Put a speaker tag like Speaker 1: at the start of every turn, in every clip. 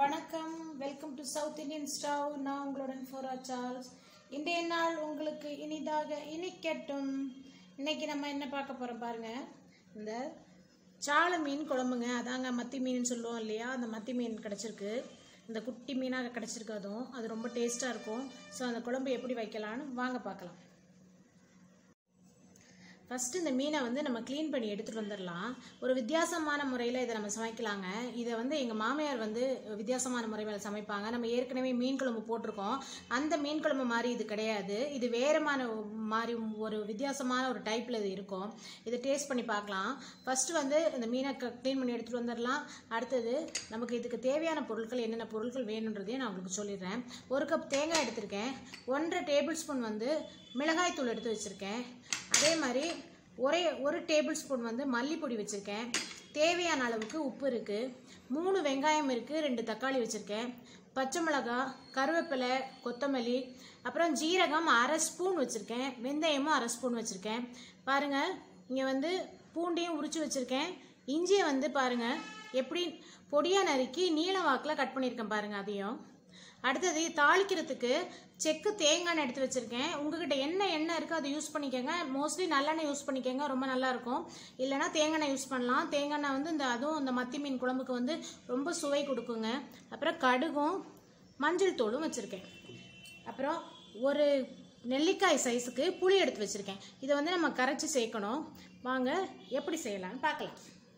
Speaker 1: வணக்கம் welcome to South Indian stove நான் உங்களுடன் ஃபோரா சார்ல்ஸ் இன்றைய நாள் உங்களுக்கு இனிதாக இனிக்கட்டும் இன்னைக்கு நம்ம என்ன பார்க்க போகிறோம் பாருங்க இந்த சால மீன் குழம்புங்க அதாங்க மத்தி மீன் சொல்லுவோம் இல்லையா அந்த மத்தி மீன் கிடச்சிருக்கு இந்த குட்டி மீனாக கிடச்சிருக்கு அதுவும் அது ரொம்ப டேஸ்ட்டாக இருக்கும் ஸோ அந்த குழம்பு எப்படி வைக்கலான்னு வாங்க பார்க்கலாம் ஃபஸ்ட்டு இந்த மீனை வந்து நம்ம க்ளீன் பண்ணி எடுத்துகிட்டு வந்துடலாம் ஒரு வித்தியாசமான முறையில் இதை நம்ம சமைக்கலாங்க இதை வந்து எங்கள் மாமியார் வந்து வித்தியாசமான முறையில் சமைப்பாங்க நம்ம ஏற்கனவே மீன் குழம்பு போட்டிருக்கோம் அந்த மீன் குழம்பு மாதிரி இது கிடையாது இது வேறுமான மாதிரி ஒரு வித்தியாசமான ஒரு டைப்பில் இது இருக்கும் இதை டேஸ்ட் பண்ணி பார்க்கலாம் ஃபஸ்ட்டு வந்து இந்த மீனை க்ளீன் பண்ணி எடுத்துகிட்டு வந்துடலாம் அடுத்தது நமக்கு இதுக்கு தேவையான பொருட்கள் என்னென்ன பொருட்கள் வேணுன்றதையும் நான் உங்களுக்கு சொல்லிடுறேன் ஒரு கப் தேங்காய் எடுத்திருக்கேன் ஒன்றரை டேபிள் ஸ்பூன் வந்து மிளகாய் தூள் எடுத்து வச்சுருக்கேன் அதே மாதிரி ஒரே ஒரு டேபிள் ஸ்பூன் வந்து மல்லிப்பொடி வச்சுருக்கேன் தேவையான அளவுக்கு உப்பு இருக்குது மூணு வெங்காயம் இருக்குது ரெண்டு தக்காளி வச்சுருக்கேன் பச்சை மிளகாய் கருவேப்பிலை கொத்தமல்லி அப்புறம் ஜீரகம் அரை ஸ்பூன் வச்சுருக்கேன் வெந்தயமும் அரை ஸ்பூன் வச்சுருக்கேன் பாருங்கள் இங்கே வந்து பூண்டையும் உரித்து வச்சுருக்கேன் இஞ்சியை வந்து பாருங்கள் எப்படி பொடியாக நறுக்கி நீள வாக்கில் கட் பண்ணியிருக்கேன் பாருங்கள் அதையும் அடுத்தது தாளிக்கிறதுக்கு செக்கு தேங்காய் எண்ணெய் எடுத்து வச்சுருக்கேன் உங்ககிட்ட என்ன எண்ணெய் இருக்கோ அதை யூஸ் பண்ணிக்கோங்க மோஸ்ட்லி நல்லெண்ணெய் யூஸ் பண்ணிக்கோங்க ரொம்ப நல்லாயிருக்கும் இல்லைனா தேங்காய் எண்ணெய் யூஸ் பண்ணலாம் தேங்காய் எண்ணெய் வந்து இந்த அதுவும் இந்த மத்தி மீன் குழம்புக்கு வந்து ரொம்ப சுவை கொடுக்குங்க அப்புறம் கடுகும் மஞ்சள் தூளும் வச்சுருக்கேன் அப்புறம் ஒரு நெல்லிக்காய் சைஸுக்கு புளி எடுத்து வச்சுருக்கேன் இதை வந்து நம்ம கரைச்சி சேர்க்கணும் வாங்க எப்படி செய்யலாம்னு பார்க்கலாம்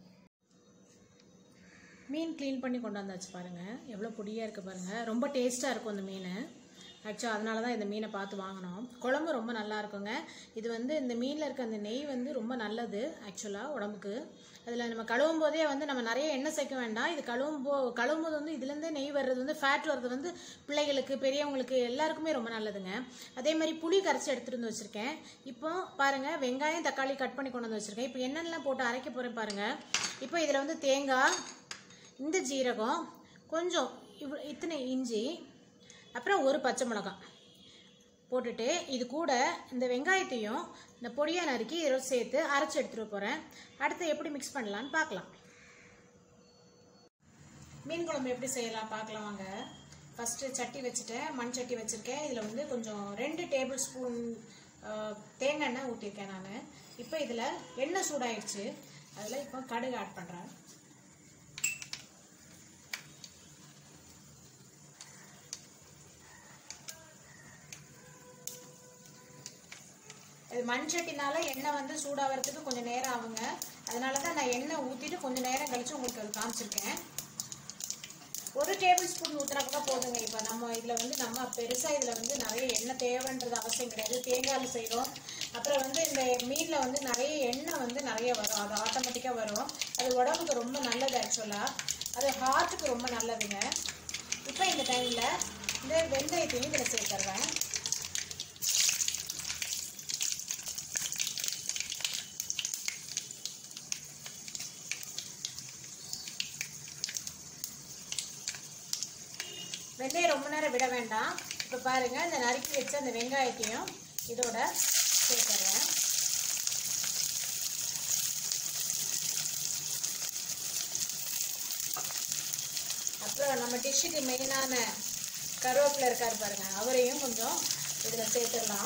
Speaker 1: மீன் க்ளீன் பண்ணி கொண்டு வந்தாச்சு பாருங்கள் எவ்வளோ பொடியாக இருக்குது பாருங்கள் ரொம்ப டேஸ்ட்டாக இருக்கும் இந்த மீன் ஆக்சுவலாக அதனால தான் இந்த மீனை பார்த்து வாங்கினோம் குழம்பு ரொம்ப நல்லா இருக்குங்க இது வந்து இந்த மீனில் இருக்க அந்த நெய் வந்து ரொம்ப நல்லது ஆக்சுவலாக உடம்புக்கு அதில் நம்ம கழுவும் போதே வந்து நம்ம நிறைய எண்ணெய் சேர்க்க வேண்டாம் இது கழுவும் போ கழுவும் போது வந்து இதுலேருந்தே நெய் வர்றது வந்து ஃபேட் வர்றது வந்து பிள்ளைகளுக்கு பெரியவங்களுக்கு எல்லாருக்குமே ரொம்ப நல்லதுங்க அதே மாதிரி புளி கரைச்சி எடுத்துகிட்டு வந்து வச்சுருக்கேன் இப்போ பாருங்கள் வெங்காயம் தக்காளி கட் பண்ணி கொண்டு வந்து வச்சுருக்கேன் இப்போ என்னென்னலாம் போட்டு அரைக்க போகிறேன் பாருங்கள் இப்போ இதில் வந்து தேங்காய் இந்த ஜீரகம் கொஞ்சம் இவ் இத்தனை இஞ்சி அப்புறம் ஒரு பச்சை மிளகாய் போட்டுட்டு இது கூட இந்த வெங்காயத்தையும் இந்த பொடியாக நறுக்கி இதில் சேர்த்து அரைச்சி எடுத்துகிட்டு போகிறேன் அடுத்து எப்படி மிக்ஸ் பண்ணலான்னு பார்க்கலாம் மீன் குழம்பு எப்படி செய்யலாம் பார்க்கலாம் வாங்க ஃபஸ்ட்டு சட்டி வச்சுட்டேன் மண் சட்டி வச்சுருக்கேன் இதில் வந்து கொஞ்சம் ரெண்டு டேபிள் ஸ்பூன் தேங்காய் எண்ணெய் ஊற்றிருக்கேன் நான் இப்போ இதில் எண்ணெய் சூடாயிடுச்சு அதில் இப்போ கடுகு ஆட் பண்ணுறேன் இது மண் சட்டினால எண்ணெய் வந்து சூடாகிறதுக்கு கொஞ்சம் நேரம் ஆகுங்க அதனால தான் நான் எண்ணெய் ஊற்றிட்டு கொஞ்சம் நேரம் கழித்து உங்களுக்கு அது காமிச்சிருக்கேன் ஒரு டேபிள் ஸ்பூன் ஊற்றினா கூட போதுங்க இப்போ நம்ம இதில் வந்து நம்ம பெருசாக இதில் வந்து நிறைய எண்ணெய் தேவைன்றது அவசியம் கிடையாது தேங்காயில் செய்கிறோம் அப்புறம் வந்து இந்த மீனில் வந்து நிறைய எண்ணெய் வந்து நிறைய வரும் அது ஆட்டோமேட்டிக்காக வரும் அது உடம்புக்கு ரொம்ப நல்லது ஆக்சுவலாக அது ஹார்ட்டுக்கு ரொம்ப நல்லதுங்க இப்போ இந்த டைமில் இந்த வெந்தயத்தையும் இதில் சேர்த்துருவேன் வெந்தயம் ரொம்ப நேரம் விட வேண்டாம் இப்போ பாருங்கள் இந்த நறுக்கி வச்ச அந்த வெங்காயத்தையும் இதோட சேர்த்துறேன் அப்புறம் நம்ம டிஷ்ஷுக்கு மெயினான கருவேப்பிலை இருக்கார் பாருங்க அவரையும் கொஞ்சம் இதில் சேர்த்துடலாம்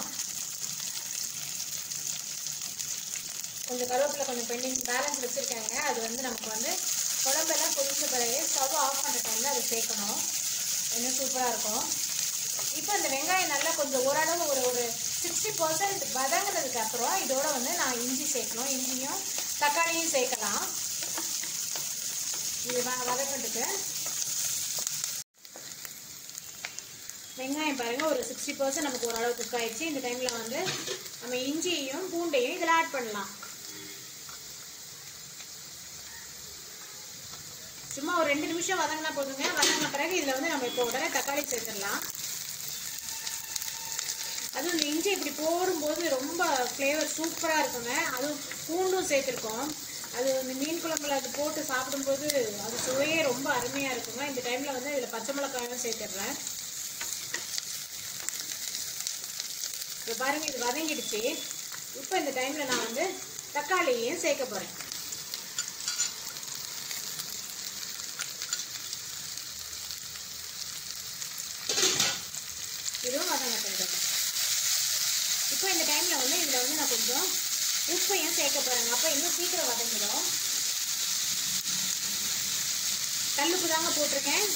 Speaker 1: கொஞ்சம் கருவேப்பிலை கொஞ்சம் பெண்டிங் பேலன்ஸ் வச்சுருக்காங்க அது வந்து நமக்கு வந்து குழம்பெல்லாம் கொதிச்ச பிறகு ஸ்டவ் ஆஃப் பண்ணுற டைமில் அதை சேர்க்கணும் இன்னும் சூப்பராக இருக்கும் இப்போ இந்த வெங்காயம் நல்லா கொஞ்சம் ஓரளவு ஒரு ஒரு சிக்ஸ்டி பர்சன்ட் வதங்கினதுக்கு அப்புறம் இதோட வந்து நான் இஞ்சி சேர்க்கணும் இஞ்சியும் தக்காளியும் சேர்க்கலாம் இது வ வதக்கிறதுக்கு வெங்காயம் பாருங்கள் ஒரு சிக்ஸ்டி பர்சன்ட் நமக்கு ஓரளவு குக் ஆயிடுச்சு இந்த டைமில் வந்து நம்ம இஞ்சியையும் பூண்டையும் இதில் ஆட் பண்ணலாம் சும்மா ஒரு ரெண்டு நிமிஷம் வதங்கினா போதுங்க வதங்கின பிறகு இதில் வந்து நம்ம இப்போ உடனே தக்காளி சேர்த்துடலாம் அதுவும் இந்த இஞ்சி இப்படி போடும்போது ரொம்ப ஃப்ளேவர் சூப்பராக இருக்குங்க அதுவும் பூண்டும் சேர்த்துருக்கோம் அது இந்த மீன் குழம்புல அது போட்டு சாப்பிடும்போது அது சுவையே ரொம்ப அருமையாக இருக்குங்க இந்த டைமில் வந்து இதில் பச்சை மிளகாயும் சேர்த்துடுறேன் இப்போ பாருங்கள் இது வதங்கிடுச்சு இப்போ இந்த டைமில் நான் வந்து தக்காளியையும் சேர்க்க போகிறேன் கொஞ்சம் உப்பையும் சேர்க்க போகிறாங்க அப்போ இன்னும் சீக்கிரம் வதங்கிடும் கல்லுப்பு தாங்க போட்டிருக்கேன்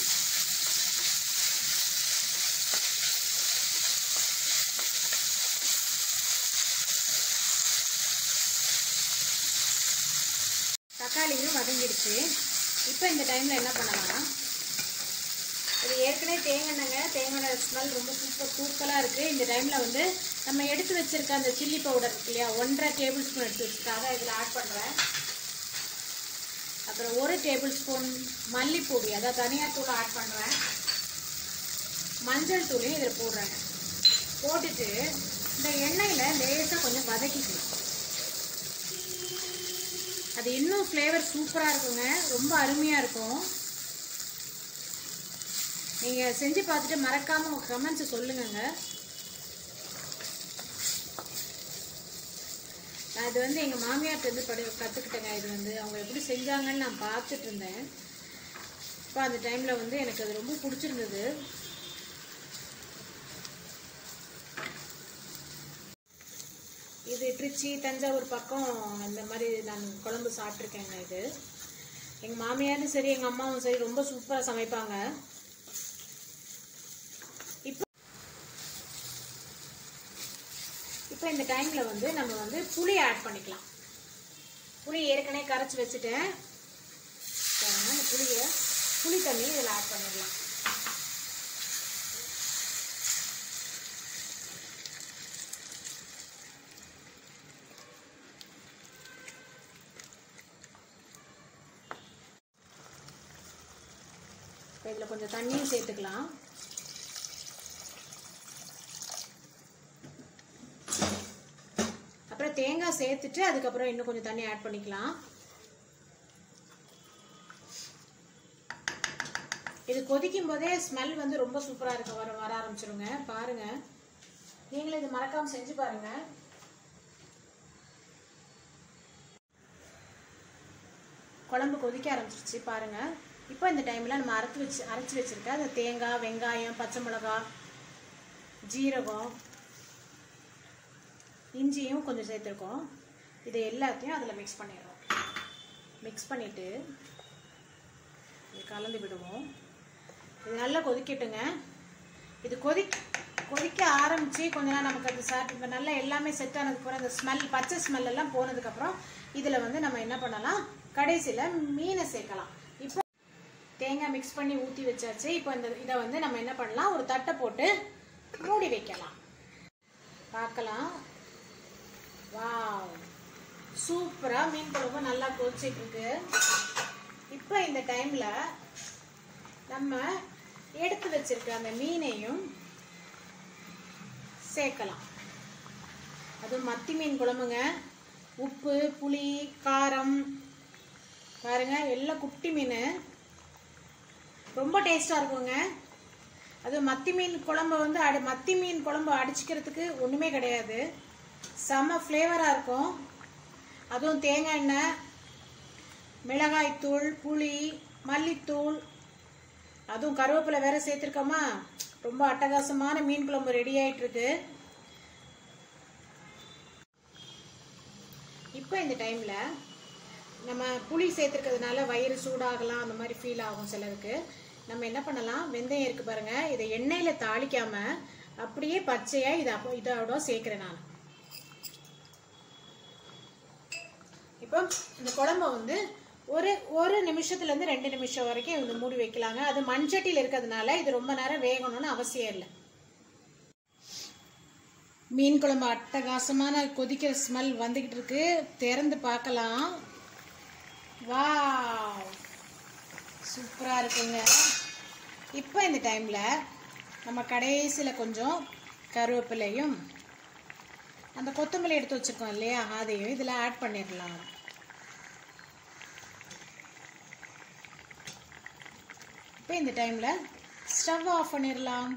Speaker 1: தக்காளியும் வதங்கிடுச்சு இப்போ இந்த டைமில் என்ன பண்ணலாம் இது ஏற்கனவே தேங்காய்ங்க தேங்காய் ஸ்மெல் ரொம்ப சூப்பர் தூக்கலாக இருக்குது இந்த டைமில் வந்து நம்ம எடுத்து வச்சிருக்க அந்த சில்லி பவுடர் இருக்கு இல்லையா ஒன்றரை டேபிள் ஸ்பூன் எடுத்து வச்சுருக்காங்க இதில் ஆட் பண்ணுறேன் அப்புறம் ஒரு டேபிள் ஸ்பூன் மல்லிப்பொடி அதாவது தனியார் தூள் ஆட் பண்ணுறேன் மஞ்சள் தூளையும் இதில் போடுறேன் போட்டுட்டு இந்த எண்ணெயில் லேசாக கொஞ்சம் வதக்கிக்கணும் அது இன்னும் ஃப்ளேவர் சூப்பராக இருக்குங்க ரொம்ப அருமையாக இருக்கும் நீங்கள் செஞ்சு பார்த்துட்டு மறக்காமல் உங்கள் கமெண்ட்ஸை சொல்லுங்கங்க நான் இது வந்து எங்கள் மாமியார்ட்ட இருந்து படி கற்றுக்கிட்டேங்க இது வந்து அவங்க எப்படி செஞ்சாங்கன்னு நான் பார்த்துட்டு இருந்தேன் இப்போ அந்த டைமில் வந்து எனக்கு அது ரொம்ப பிடிச்சிருந்தது இது திருச்சி தஞ்சாவூர் பக்கம் இந்த மாதிரி நான் குழம்பு சாப்பிட்ருக்கேங்க இது எங்கள் மாமியாரும் சரி எங்கள் அம்மாவும் சரி ரொம்ப சூப்பராக சமைப்பாங்க இப்போ இப்போ இந்த டைமில் வந்து நம்ம வந்து புளி ஆட் பண்ணிக்கலாம் புளி ஏற்கனவே கரைச்சி வச்சுட்டேன் பாருங்க இந்த புளியை புளி தண்ணி இதில் ஆட் பண்ணிடலாம் இப்போ இதில் கொஞ்சம் தண்ணியும் சேர்த்துக்கலாம் அப்புறம் தேங்காய் சேர்த்துட்டு அதுக்கப்புறம் இன்னும் கொஞ்சம் தண்ணி ஆட் பண்ணிக்கலாம் இது கொதிக்கும் போதே ஸ்மெல் வந்து ரொம்ப சூப்பராக இருக்க வர வர ஆரம்பிச்சிருங்க பாருங்க நீங்களும் இது மறக்காம செஞ்சு பாருங்க குழம்பு கொதிக்க ஆரம்பிச்சிருச்சு பாருங்க இப்போ இந்த டைமில் நம்ம அரைச்சி வச்சு அரைச்சி வச்சிருக்க அந்த தேங்காய் வெங்காயம் பச்சை மிளகாய் ஜீரகம் இஞ்சியும் கொஞ்சம் சேர்த்துருக்கோம் இது எல்லாத்தையும் அதில் மிக்ஸ் பண்ணிடுறோம் மிக்ஸ் பண்ணிவிட்டு இது கலந்து விடுவோம் இது நல்லா கொதிக்கட்டுங்க இது கொதி கொதிக்க ஆரம்பித்து கொஞ்ச நேரம் நமக்கு அது சாப்பிட்டு இப்போ நல்லா எல்லாமே செட் ஆனதுக்கப்புறம் அந்த ஸ்மெல் பச்சை ஸ்மெல் எல்லாம் போனதுக்கப்புறம் இதில் வந்து நம்ம என்ன பண்ணலாம் கடைசியில் மீனை சேர்க்கலாம் இப்போ தேங்காய் மிக்ஸ் பண்ணி ஊற்றி வச்சாச்சு இப்போ இந்த இதை வந்து நம்ம என்ன பண்ணலாம் ஒரு தட்டை போட்டு மூடி வைக்கலாம் பார்க்கலாம் வாவ் சூப்பராக மீன் குழம்பு நல்லா கொதிச்சிட்டு இருக்கு இப்போ இந்த டைமில் நம்ம எடுத்து வச்சிருக்க அந்த மீனையும் சேர்க்கலாம் அது மத்தி மீன் குழம்புங்க உப்பு புளி காரம் பாருங்க எல்லாம் குட்டி மீன் ரொம்ப டேஸ்டாக இருக்குங்க அது மத்தி மீன் குழம்பு வந்து அடி மத்தி மீன் குழம்பு அடிச்சுக்கிறதுக்கு ஒன்றுமே கிடையாது செம்ம ஃப்ளேவராக இருக்கும் அதுவும் தேங்காய் எண்ணெய் மிளகாய்த்தூள் புளி மல்லித்தூள் அதுவும் கருவேப்பிலை வேற சேர்த்துருக்கோமா ரொம்ப அட்டகாசமான மீன் குழம்பு ரெடி ஆயிட்டு இருக்கு இப்போ இந்த டைமில் நம்ம புளி சேர்த்துருக்கிறதுனால வயிறு சூடாகலாம் அந்த மாதிரி ஃபீல் ஆகும் சிலருக்கு நம்ம என்ன பண்ணலாம் வெந்தயம் இருக்கு பாருங்க இதை எண்ணெயில் தாளிக்காம அப்படியே பச்சையாக இதை அப்போ இதோட சேர்க்குறேன் நான் இப்போ இந்த குழம்ப வந்து ஒரு ஒரு நிமிஷத்துலேருந்து ரெண்டு நிமிஷம் வரைக்கும் இந்த மூடி வைக்கலாங்க அது மண்சட்டியில் இருக்கிறதுனால இது ரொம்ப நேரம் வேகணும்னு அவசியம் இல்லை மீன் குழம்பு அட்டகாசமான கொதிக்கிற ஸ்மெல் வந்துக்கிட்டு இருக்கு திறந்து பார்க்கலாம் வா சூப்பராக இருக்குங்க இப்போ இந்த டைமில் நம்ம கடைசியில் கொஞ்சம் கருவேப்பிலையும் அந்த கொத்தமல்லி எடுத்து வச்சுருக்கோம் இல்லையா அதையும் இதில் ஆட் பண்ணிடலாம் இப்போ இந்த டைமில் ஸ்டவ் ஆஃப் பண்ணிடலாம்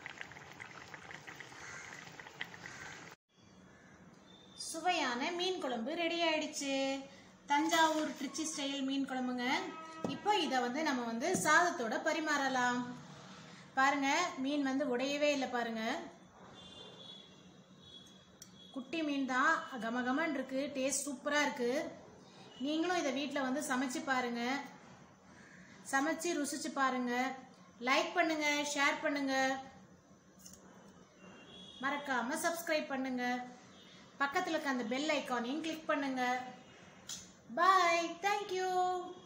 Speaker 1: சுவையான மீன் குழம்பு ரெடி ஆயிடுச்சு தஞ்சாவூர் திருச்சி ஸ்டைல் மீன் குழம்புங்க இப்போ இதை வந்து நம்ம வந்து சாதத்தோட பரிமாறலாம் பாருங்க மீன் வந்து உடையவே இல்லை பாருங்க குட்டி குட்டி மீன் தான் கமகமன் இருக்கு டேஸ்ட் சூப்பராக இருக்கு நீங்களும் இதை வீட்டில் வந்து சமைச்சு பாருங்க சமைச்சு ருசிச்சு பாருங்க லைக் பண்ணுங்க ஷேர் பண்ணுங்க மறக்காம சப்ஸ்கிரைப் பண்ணுங்க பக்கத்தில் இருக்க அந்த பெல் ஐக்கானையும் கிளிக் பண்ணுங்க பாய் தேங்க்யூ